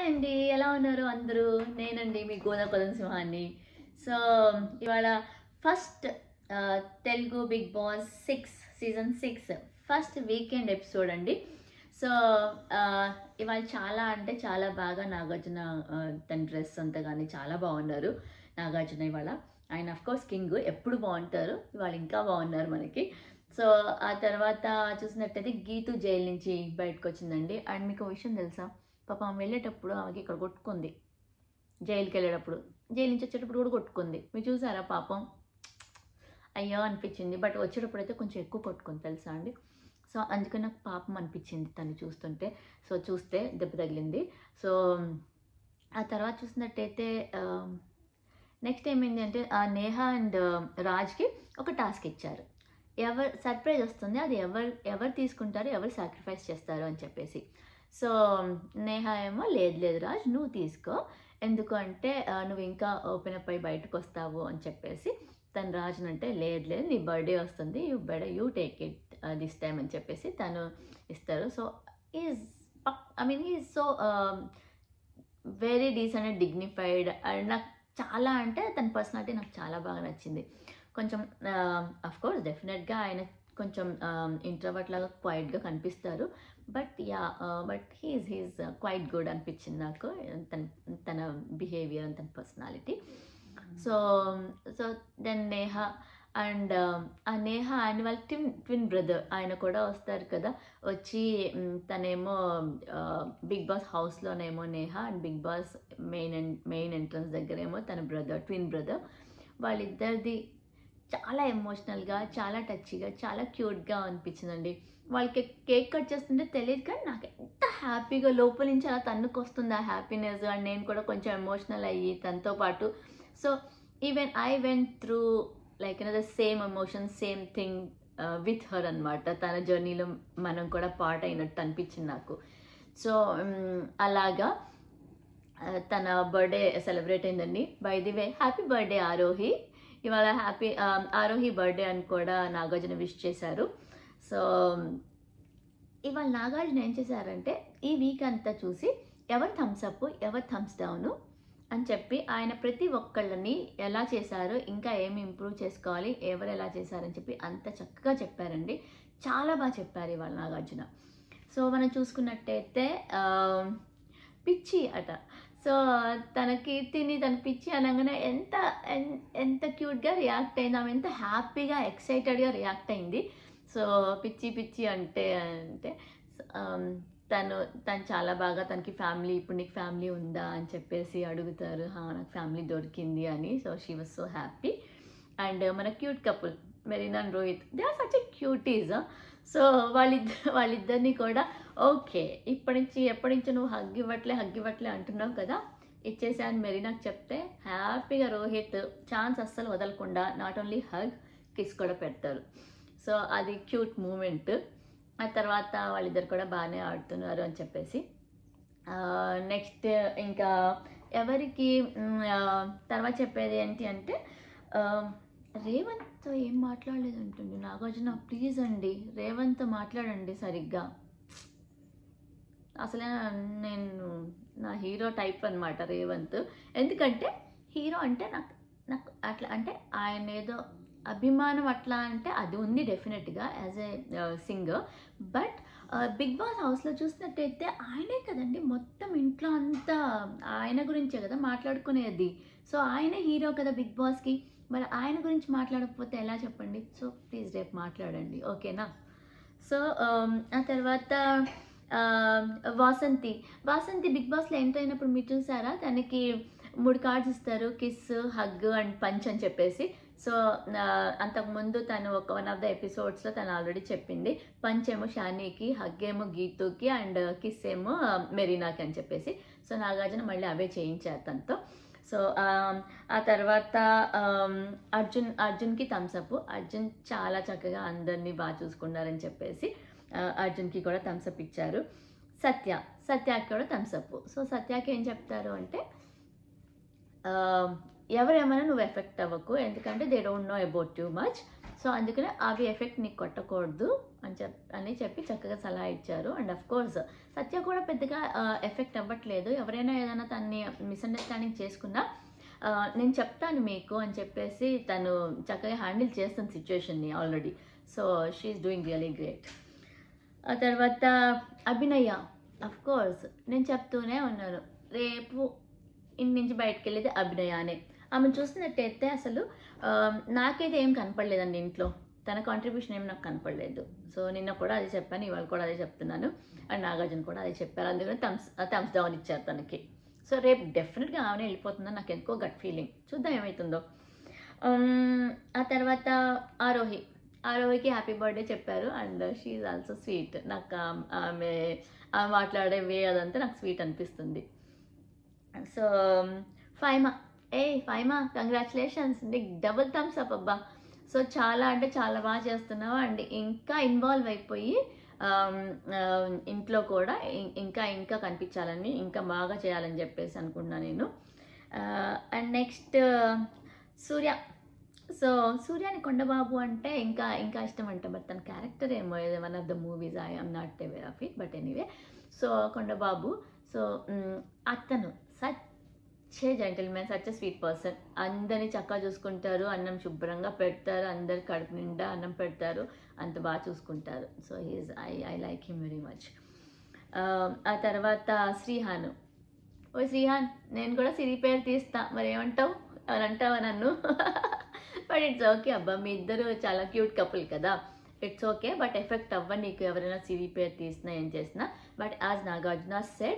అండి ఎలా ఉన్నారు అందరూ నేనండి మీ గోదా కొదం సింహాన్ని సో ఇవాళ first Telugu big boss six season six first weekend episode అండి సో ఇవాళ చాలా అంటే చాలా బాగా నాగార్జున ఆ, తన డ్రెస్ అంతా కానీ చాలా బాగున్నారు నాగార్జున ఇవాళ ఆయన అఫ్ కోర్స్ కింగ్ ఎప్పుడు బాగుంటారు ఇవాళ ఇంకా బాగున్నారు మనకి సో ఆ తర్వాత చూసినట్టయితే గీతు జైలు నుంచి బయటకు వచ్చిందండి అండ్ మీకు ఒక విషయం తెలుసా పాప ఆమె వెళ్ళేటప్పుడు ఆమెకి ఇక్కడ కొట్టుకుంది జైలుకి వెళ్ళేటప్పుడు జైలు నుంచి వచ్చేటప్పుడు కూడా కొట్టుకుంది మీరు చూసారా పాపం అయ్యో అనిపించింది బట్ వచ్చేటప్పుడు అయితే కొంచెం ఎక్కువ కొట్టుకుంది తెలుసా అండి సో అందుకని నాకు పాపం అనిపించింది తను చూస్తుంటే సో చూస్తే దెబ్బ తగిలింది సో ఆ తర్వాత చూసినట్టయితే నెక్స్ట్ ఏమైంది అంటే ఆ నేహ అండ్ రాజ్కి ఒక టాస్క్ ఇచ్చారు ఎవరు సర్ప్రైజ్ వస్తుంది అది ఎవరు ఎవరు తీసుకుంటారు ఎవరు సాక్రిఫైస్ చేస్తారు అని చెప్పేసి సో నేహ ఏమో లేదు లేదు రాజ్ నువ్వు తీసుకో ఎందుకు అంటే ఆ, నువ్వు ఇంకా ఓపెన్ అప్ అయి బయటకు వస్తావు అని చెప్పేసి తను రాజును అంటే లేదు లేదు నీ బర్త్డే వస్తుంది you better you take it this time అని చెప్పేసి తను ఇస్తారు so is I mean is so very decent and dignified and నాకు చాలా అంటే తన పర్సనాలిటీ నాకు చాలా బాగా నచ్చింది కొంచెం అఫ్ కోర్స్ డెఫినెట్గా ఆయన కొంచెం ఇంట్రవర్ట్ లాగా క్వైట్గా కనిపిస్తారు but yeah but he's he's quite good అనిపించింది నాకు తన తన బిహేవియర్ తన personality so so then Neha and ఆ నేహ ఆయన వాళ్ళ ట్విన్ ట్విన్ బ్రదర్ ఆయన కూడా వస్తారు కదా వచ్చి మ్, తనేమో బిగ్ బాస్ హౌస్లోనేమో Neha and big boss main main entrance దగ్గరేమో తన బ్రదర్ ట్విన్ బ్రదర్ వాళ్ళిద్దరిది చాలా ఎమోషనల్గా చాలా టచ్గా చాలా క్యూట్గా అనిపించిందండి వాళ్ళకి కేక్ కట్ చేస్తుంటే తెలియదు కానీ నాకు ఎంత హ్యాపీగా లోపల నుంచి అలా తన్నుకు వస్తుంది ఆ హ్యాపీనెస్ అండ్ నేను కూడా కొంచెం ఎమోషనల్ అయ్యి తనతో పాటు so even I went through like the same emotion same thing with her అనమాట తన జర్నీలో మనం కూడా పార్ట్ అయినట్టు అనిపించింది నాకు సో అలాగా ఆ, తన బర్త్డే సెలబ్రేట్ అయిందండి by the way happy birthday Arohi ఇవాళ హ్యాపీ ఆరోహి బర్త్డే అని కూడా నాగార్జున విష్ చేశారు సో ఇవాళ నాగార్జున ఏం చేశారంటే ఈ వీక్ అంతా చూసి ఎవరు థమ్స్ అప్ ఎవరు థమ్స్ డౌను అని చెప్పి ఆయన ప్రతి ఒక్కళ్ళని ఎలా చేశారో ఇంకా ఏమి ఇంప్రూవ్ చేసుకోవాలి ఎవరు ఎలా చేశారని చెప్పి అంత చక్కగా చెప్పారండి చాలా బాగా చెప్పారు ఇవాళ నాగార్జున సో మనం చూసుకున్నట్టయితే ఆ, పిచ్చి అట సో తన కీర్తిని తన పిచ్చి అనగానే ఎంత ఎన్- ఎంత క్యూట్గా రియాక్ట్ అయింది ఆమె ఎంత హ్యాపీగా ఎక్సైటెడ్గా రియాక్ట్ అయింది సో పిచ్చి పిచ్చి అంటే అంటే ఆమ్, తను తను చాలా బాగా తనకి ఫ్యామిలీ ఇప్పుడు నీకు ఫ్యామిలీ ఉందా అని చెప్పేసి అడుగుతారు "హా, నాకు ఫ్యామిలీ దొరికింది అని so she was so happy and మన cute couple Marina and Rohit they are such a cuties so వాళ్ళిద్దరు వాళ్ళిద్దరిని కూడా ఓకే ఇప్పటి నుంచి ఎప్పటి నుంచి నువ్వు హగ్ ఇవ్వట్లే హగ్ ఇవ్వట్లే అంటున్నావు కదా ఇచ్చేసా అని మెరీనాకు చెప్తే హ్యాపీగా రోహిత్ ఛాన్స్ అస్సలు వదలకుండా నాట్ ఓన్లీ హగ్ కిస్ కూడా పెడతారు సో అది క్యూట్ మూమెంట్ ఆ తర్వాత వాళ్ళిద్దరు కూడా బాగానే ఆడుతున్నారు అని చెప్పేసి నెక్స్ట్ ఇంకా ఎవరికి మ్, ఆ, తర్వాత చెప్పేది ఏంటి అంటే ఆ, రేవంత్తో ఏం మాట్లాడలేదు అంటుంది నాగార్జున ప్లీజ్ అండి రేవంత్తో మాట్లాడండి సరిగ్గా అసలే నేను నా హీరో టైప్ అనమాట రేవంత్ ఎందుకంటే హీరో అంటే నాకు నాకు అట్లా అంటే ఆయన ఏదో అభిమానం అట్లా అంటే అది ఉంది డెఫినెట్గా as a singer but big boss హౌస్లో చూసినట్టయితే ఆయనే కదండి మొత్తం ఇంట్లో అంతా ఆయన గురించే కదా మాట్లాడుకునేది సో ఆయనే హీరో కదా బిగ్ బాస్కి మరి ఆయన గురించి మాట్లాడకపోతే ఎలా చెప్పండి సో ప్లీజ్ రేపు మాట్లాడండి ఓకేనా సో ఆ తర్వాత ఆ, వాసంతి వాసంతి బిగ్ బాస్లో ఎంటర్ అయినప్పుడు మీరు చూసారా తనకి మూడు కార్డ్స్ ఇస్తారు కిస్ హగ్ అండ్ పంచ్ అని చెప్పేసి సో ఆ, అంతకుముందు తను ఒక వన్ ఆఫ్ ద ఎపిసోడ్స్లో తను ఆల్రెడీ చెప్పింది పంచ్ ఏమో షానీకి హగ్ ఏమో గీతుకి అండ్ కిస్ ఏమో మెరీనాకి అని చెప్పేసి సో నాగార్జున మళ్ళీ అవే చేయించారు తనతో సో ఆ తర్వాత ఆమ్, అర్జున్ అర్జున్కి థమ్స్అప్ అర్జున్ చాలా చక్కగా అందరినీ బాగా చూసుకున్నారని చెప్పేసి ఆ, అర్జున్కి కూడా థమ్స్అప్ ఇచ్చారు సత్య సత్యకి కూడా థమ్స్అప్ సో సత్యకి ఏం చెప్తారు అంటే ఆ, ఎవరేమైనా నువ్వు ఎఫెక్ట్ అవ్వకు ఎందుకంటే they don't know about too much so అందుకనే అవి ఎఫెక్ట్ నీకు కొట్టకూడదు అని చెప్ అని చెప్పి చక్కగా సలహా ఇచ్చారు అండ్ అఫ్ కోర్స్ సత్య కూడా పెద్దగా ఎఫెక్ట్ అవ్వట్లేదు ఎవరైనా ఏదైనా తన్ని మిస్అండర్స్టాండింగ్ చేసుకున్నా ఆ, నేను చెప్తాను మీకు అని చెప్పేసి తను చక్కగా హ్యాండిల్ చేస్తుంది సిచ్యువేషన్ని already so she's doing really great ఆ తర్వాత అభినయ అఫ్ కోర్స్ నేను చెప్తూనే ఉన్నాను రేపు ఇంటి నుంచి బయటకు వెళ్ళేది అభినయానే ఆమె చూసినట్టయితే అసలు ఆ, నాకైతే ఏం కనపడలేదండి ఇంట్లో తన కాంట్రిబ్యూషన్ ఏం నాకు కనపడలేదు సో నిన్న కూడా అదే చెప్పాను ఇవాళ కూడా అదే చెప్తున్నాను అండ్ నాగార్జున కూడా అదే చెప్పారు అందుకని థమ్స్ థమ్స్ డౌన్ ఇచ్చారు తనకి సో రేపు డెఫినెట్గా ఆమె వెళ్ళిపోతుందని నాకు ఎందుకో గట్ ఫీలింగ్ చూద్దాం ఏమవుతుందో ఉమ్, ఆ తర్వాత ఆరోహి ఆరోహికి హ్యాపీ బర్త్డే చెప్పారు అండ్ షీఈ్ ఆల్సో స్వీట్ నాకు ఆమ్- ఆమె ఆమె మాట్లాడే వే అదంతా నాకు స్వీట్ అనిపిస్తుంది సో ఫైమా ఏ ఫైమా కంగ్రాచులేషన్స్ నీకు డబుల్ థమ్స్ అప్ అబ్బా సో చాలా అంటే చాలా బాగా చేస్తున్నావు అండ్ ఇంకా ఇన్వాల్వ్ అయిపోయి ఆమ్, ఆ, ఇంట్లో కూడా ఇం- ఇంకా ఇంకా కనిపించాలని ఇంకా బాగా చేయాలని చెప్పేసి అనుకున్నా నేను అండ్ నెక్స్ట్ సూర్య సో సూర్యాని కొండబాబు అంటే ఇంకా ఇంకా ఇష్టం అంట బట్ తన క్యారెక్టర్ ఏమో one of the movies I am not aware of it but anyway so Kondababu so hmm, అతను such a gentlemen such sweet person అందరిని చక్కగా చూసుకుంటారు అన్నం శుభ్రంగా పెడతారు అందరి కడుపు నిండా అన్నం పెడతారు అంత బాగా చూసుకుంటారు so he's I I like him very much ఆ తర్వాత శ్రీహాను ఓ శ్రీహాన్ నేను కూడా సిరి పేరు తీస్తా మరి ఏమంటావు అని అంటావా నన్ను బట్ ఇట్స్ ఓకే అబ్బా మీ ఇద్దరు చాలా క్యూట్ కపుల్ కదా ఇట్స్ ఓకే బట్ ఎఫెక్ట్ అవ్వ నీకు ఎవరైనా సిరి పేరు తీసినా ఏం చేసినా బట్ యాజ్ నాగార్జున సెడ్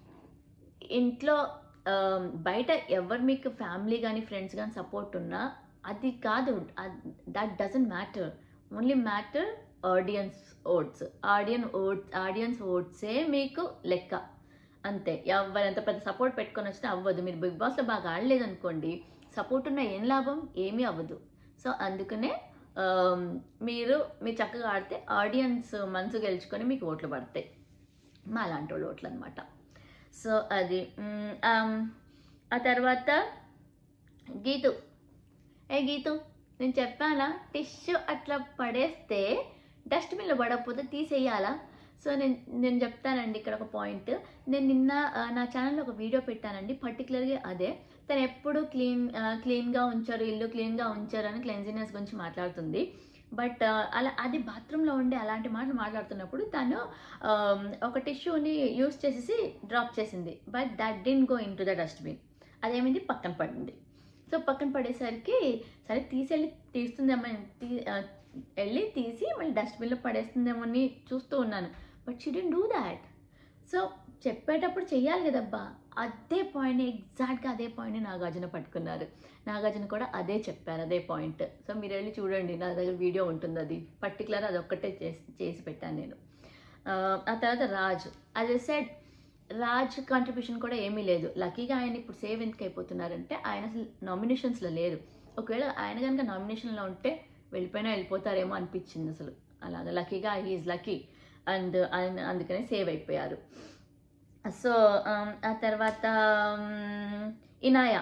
ఇంట్లో um, బయట ఎవరు మీకు ఫ్యామిలీ కానీ ఫ్రెండ్స్ కానీ సపోర్ట్ ఉన్నా అది కాదు that doesn't matter only matter audience votes audience votes audience ఓట్సే మీకు లెక్క అంతే ఎవరు ఎంత పెద్ద సపోర్ట్ పెట్టుకొని వచ్చినా అవ్వదు మీరు బిగ్ బాస్లో బాగా ఆడలేదు అనుకోండి సపోర్ట్ ఉన్న ఏం లాభం ఏమీ అవ్వదు సో అందుకనే ఆమ్, మీరు మీరు చక్కగా ఆడితే ఆడియన్స్ మనసు గెలుచుకొని మీకు ఓట్లు పడతాయి మా అలాంటి వాళ్ళు ఓట్లు అనమాట సో అది మ్, ఆమ్, ఆ తర్వాత గీతు ఏ గీతు నేను చెప్పానా టిష్యూ అట్లా పడేస్తే డస్ట్బిన్లో పడకపోతే తీసేయాలా సో నేను నేను చెప్తానండి ఇక్కడ ఒక పాయింట్ నేను నిన్న ఆ, నా ఛానల్లో ఒక వీడియో పెట్టానండి పర్టికులర్గా అదే తను ఎప్పుడు క్లీన్ క్లీన్గా ఉంచారు ఇల్లు క్లీన్గా ఉంచారు అని క్లెన్జినెస్ గురించి మాట్లాడుతుంది బట్ అలా అది బాత్రూంలో ఉండే అలాంటి మాటలు మాట్లాడుతున్నప్పుడు తను ఆమ్, ఒక టిష్యూని యూస్ చేసేసి డ్రాప్ చేసింది but that didn't go into the dustbin అదేమైంది పక్కన పడింది సో పక్కన పడేసరికి సరే తీసేళ్ళి తీస్తుందేమో అని తీ- ఆ, వెళ్ళి తీసి మళ్ళీ డస్ట్బిన్లో పడేస్తుందేమో అని చూస్తూ ఉన్నాను but she didn't do that so చెప్పేటప్పుడు చెయ్యాలి కదబ్బా అదే పాయింట్ ఎగ్జాక్ట్గా అదే పాయింట్ నాగార్జున పట్టుకున్నారు నాగార్జున కూడా అదే చెప్పారు అదే పాయింట్ సో మీరు వెళ్ళి చూడండి నా దగ్గర వీడియో ఉంటుంది అది పర్టికులర్ అది ఒక్కటే చేసి చేసి పెట్టాను నేను ఆ, ఆ తర్వాత రాజ్ అదే సెడ్ రాజ్ కాంట్రిబ్యూషన్ కూడా ఏమీ లేదు లక్కీగా ఆయన ఇప్పుడు సేవ్ ఎందుకు అయిపోతున్నారంటే ఆయన అసలు నామినేషన్స్లో లేరు ఒకవేళ ఆయన కనుక నామినేషన్లో ఉంటే వెళ్ళిపోయినా వెళ్ళిపోతారేమో అనిపించింది అసలు అలాగా లక్కీగా హీఈస్ లక్కీ అండ్ ఆయన అందుకనే సేవ్ అయిపోయారు సో ఆ తర్వాత um, ఇనాయా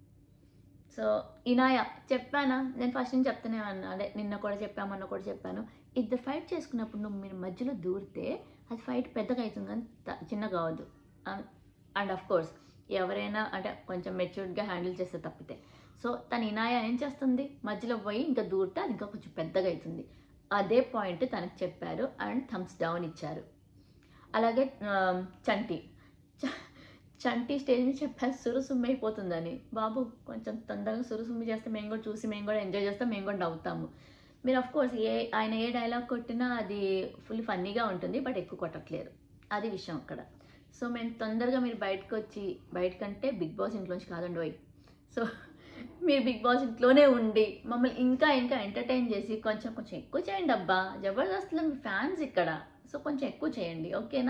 సో ఇనాయా చెప్పానా నేను ఫస్ట్ నుంచి చెప్తూనే ఉన్నా అదే నిన్న కూడా చెప్పాను మొన్న కూడా చెప్పాను ఇద్దరు ఫైట్ చేసుకున్నప్పుడు నువ్వు మీరు మధ్యలో దూరితే అది ఫైట్ పెద్దగా అవుతుంది కానీ త- చిన్నగా అవ్వదు అండ్ ఆఫ్ కోర్స్ ఎవరైనా అంటే కొంచెం మెచ్యూర్డ్గా హ్యాండిల్ చేస్తే తప్పితే సో తన ఇనాయా ఏం చేస్తుంది మధ్యలో పోయి ఇంకా దూరితే అది ఇంకా కొంచెం పెద్దగా అవుతుంది అదే పాయింట్ తనకు చెప్పారు అండ్ థమ్స్ డౌన్ ఇచ్చారు అలాగే ఆమ్, చంటి చ- చంటి స్టేజ్ మీద చెప్పారు సురుసుమ్మి అయిపోతుందని బాబు కొంచెం తొందరగా సురుసుమ్మి చేస్తే మేము కూడా చూసి మేము కూడా ఎంజాయ్ చేస్తాం మేము కూడా నవ్వుతాము మీరు ఆఫ్ కోర్స్ ఏ ఆయన ఏ డైలాగ్ కొట్టినా అది ఫుల్ ఫన్నీగా ఉంటుంది బట్ ఎక్కువ కొట్టట్లేరు అది విషయం అక్కడ సో మేము తొందరగా మీరు బయటకు వచ్చి బయటకంటే బిగ్ బాస్ ఇంట్లోంచి కాదండి పోయి సో మీరు బిగ్ బాస్ ఇంట్లోనే ఉండి మమ్మల్ని ఇంకా ఇంకా ఎంటర్టైన్ చేసి కొంచెం కొంచెం ఎక్కువ చేయండి అబ్బా జబర్దస్త్లో మీ ఫ్యాన్స్ ఇక్కడ సో కొంచెం ఎక్కువ చేయండి ఓకేనా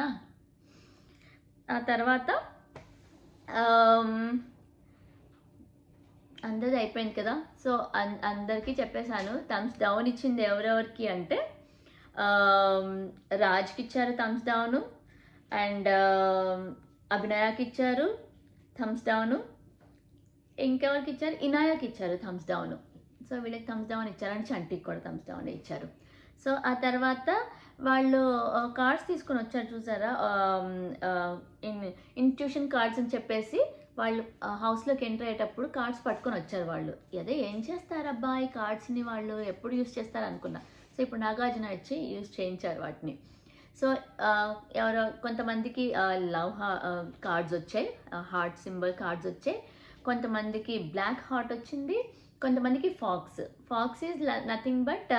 ఆ తర్వాత ఆమ్, అందరిది అయిపోయింది కదా సో అన్ అందరికీ చెప్పేశాను థమ్స్ డౌన్ ఇచ్చింది ఎవరెవరికి అంటే ఆమ్, రాజ్కి ఇచ్చారు థమ్స్ డౌను అండ్ అభినయాకి ఇచ్చారు థమ్స్ డౌను ఇంకెవరికి ఇచ్చారు ఇనాయాకి ఇచ్చారు థమ్స్ డౌన్ సో వీళ్ళకి థమ్స్ డౌన్ ఇచ్చారు అండ్ చంటికి కూడా థమ్స్ డౌన్ ఇచ్చారు సో ఆ తర్వాత వాళ్ళు కార్డ్స్ తీసుకొని వచ్చారు చూసారా ఇన్ ఇన్స్టిట్యూషన్ కార్డ్స్ అని చెప్పేసి వాళ్ళు హౌస్లోకి ఎంటర్ అయ్యేటప్పుడు కార్డ్స్ పట్టుకొని వచ్చారు వాళ్ళు అదే ఏం చేస్తారబ్బా ఈ కార్డ్స్ని వాళ్ళు ఎప్పుడు యూస్ చేస్తారు అనుకున్నా సో ఇప్పుడు నాగార్జున వచ్చి యూస్ చేయించారు వాటిని సో ఎవరో కొంతమందికి లవ్ కార్డ్స్ వచ్చాయి హార్ట్ సింబల్ కార్డ్స్ వచ్చాయి కొంతమందికి బ్లాక్ హార్ట్ వచ్చింది కొంతమందికి fox fox is nothing but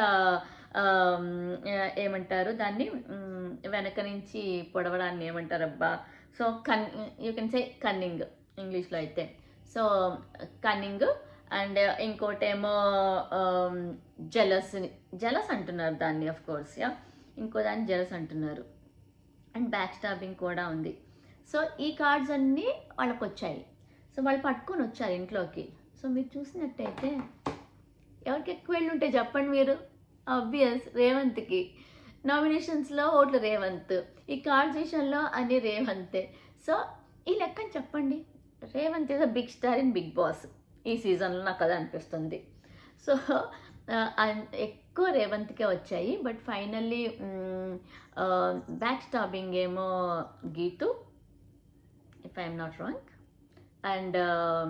ఏమంటారు దాన్ని మ్, వెనక నుంచి పొడవడాన్ని ఏమంటారు అబ్బా so can you can say cunning ఇంగ్లీష్లో అయితే సో కన్నింగ్ అండ్ ఇంకోటేమో జలస్ జలస్ అంటున్నారు దాన్ని ఆఫ్ కోర్స్ యా ఇంకో దాన్ని జలస్ అంటున్నారు అండ్ బ్యాక్ స్టాబింగ్ కూడా ఉంది సో ఈ కార్డ్స్ అన్నీ వాళ్ళకి వచ్చాయి సో వాళ్ళు పట్టుకొని వచ్చారు ఇంట్లోకి సో మీరు చూసినట్టయితే ఎవరికి ఎక్కువ వెళ్ళి ఉంటే చెప్పండి మీరు ఆబ్వియస్ రేవంత్కి నామినేషన్స్లో ఓట్లు రేవంత్ ఈ కార్డ్స్ విషయంలో అన్ని రేవంతే సో ఈ లెక్కని చెప్పండి Revanth is a big star in big boss ఈ సీజన్లో నాకు అది అనిపిస్తుంది సో ఎక్కువ రేవంత్కే వచ్చాయి బట్ ఫైనల్లీ బ్యాక్ స్టాబింగ్ ఏమో Geethu if I'm not wrong and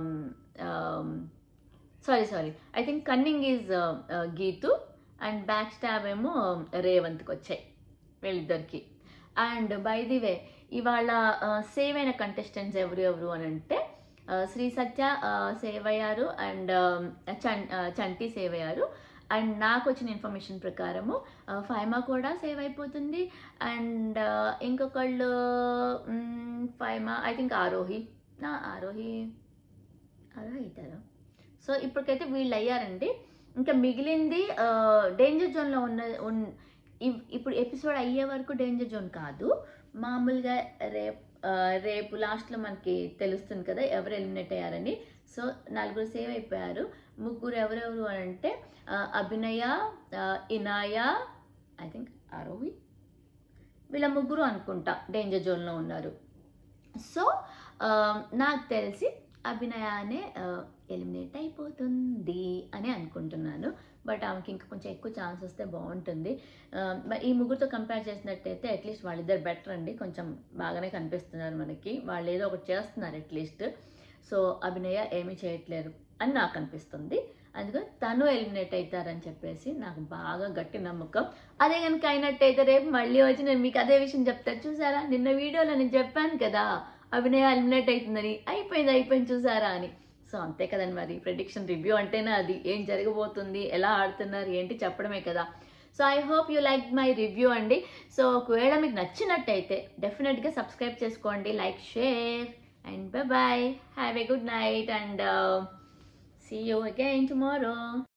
sorry sorry I think cunning is Geethu and back stab ఏమో రేవంత్కి వచ్చాయి వీళ్ళిద్దరికి అండ్ బై ది వే ఇవాళ సేవ్ అయిన కంటెస్టెంట్స్ ఎవరు ఎవరు అని అంటే ఆ, శ్రీ సత్య సేవ్ అయ్యారు అండ్ చం ఆ, చంటి సేవ్ అయ్యారు అండ్ నాకు వచ్చిన ఇన్ఫర్మేషన్ ప్రకారము ఆ, ఫైమా కూడా సేవ్ అయిపోతుంది అండ్ ఆ, ఇంకొకళ్ళు hmm, Faima I think Arohi నా ఆరోహి ఆరోహి అవుతారు సో ఇప్పటికైతే వీళ్ళు అయ్యారండి ఇంకా మిగిలింది డేంజర్ జోన్లో ఉన్న ఉన్- ఇవ్- ఇప్పుడు ఎపిసోడ్ అయ్యే వరకు డేంజర్ జోన్ కాదు మామూలుగా రేపు రేపు లాస్ట్లో మనకి తెలుస్తుంది కదా ఎవరు ఎలిమినేట్ అయ్యారని సో నలుగురు సేవ్ అయిపోయారు ముగ్గురు ఎవరెవరు అని అంటే ఆ, అభినయ ఆ, ఇనాయ ఐ థింక్ ఆరోహి వీళ్ళ ముగ్గురు అనుకుంటా డేంజర్ జోన్లో ఉన్నారు సో ఆ, నాకు తెలిసి అభినయానే ఎలిమినేట్ అయిపోతుంది అని అనుకుంటున్నాను బట్ ఆమెకి ఇంకా కొంచెం ఎక్కువ ఛాన్స్ వస్తే బాగుంటుంది ఆ, మరి ఈ ముగ్గురితో కంపేర్ చేసినట్టయితే అట్లీస్ట్ వాళ్ళిద్దరు బెటర్ అండి కొంచెం బాగానే కనిపిస్తున్నారు మనకి వాళ్ళు ఏదో ఒకటి చేస్తున్నారు అట్లీస్ట్ సో అభినయ ఏమీ చేయట్లేరు అని నాకు అనిపిస్తుంది అందుకని తను ఎలిమినేట్ అవుతారని చెప్పేసి నాకు బాగా గట్టి నమ్మకం అదే కనుక అయినట్టయితే రేపు మళ్ళీ వచ్చి నేను మీకు అదే విషయం చెప్తాను చూసారా నిన్న వీడియోలో నేను చెప్పాను కదా అభినయ ఎలిమినేట్ అవుతుందని అయిపోయింది అయిపోయింది చూసారా అని సో అంతే కదండి మరి ప్రెడిక్షన్ రివ్యూ అంటేనే అది ఏం జరగబోతుంది ఎలా ఆడుతున్నారు ఏంటి చెప్పడమే కదా so I hope you like my review అండి సో ఒకవేళ మీకు నచ్చినట్టయితే డెఫినెట్గా సబ్స్క్రైబ్ చేసుకోండి like share and bye bye have a good night and see you again tomorrow